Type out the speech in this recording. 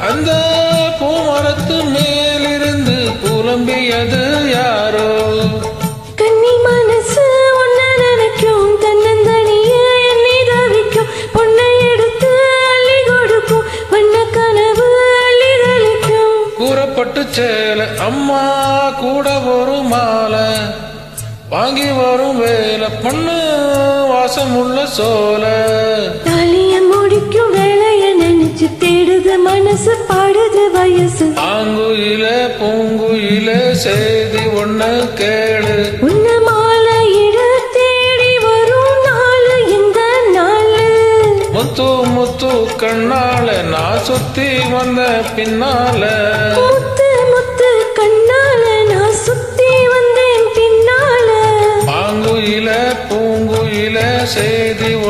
அந்த பூமரத்து மேலிருந்து புலம்பியது யாரோ கன்னி மனசு ஒன்ன நினைக்கும் தன்னந்தனிய எண்ணி தவிக்கும் பொண்ணை எடுத்து அள்ளி கொடுக்கும் வண்ண கனவு அள்ளி தெளிக்கும் கூறப்பட்டு சேல அம்மா கூட ஒரு மாலை வாங்கி வரும் வேலை பண்ணு வாசமுள்ள சோலை தாலிய முடிக்கும் வேலைய நினைச்சு தேடுது மனசு பாடுது வயசு ஆங்குயில பூங்குயில செய்தி ஒண்ணு கேளு உன்ன மாலையிட தேடி வரும் நாளு இந்த நாளு முத்து முத்து கண்ணால நான் சுத்தி வந்த பின்னால முத்து முத்து கண்ணால நான் சுத்தி வந்தேன் பின்னால ஆங்குயில பூங்குயில செய்தி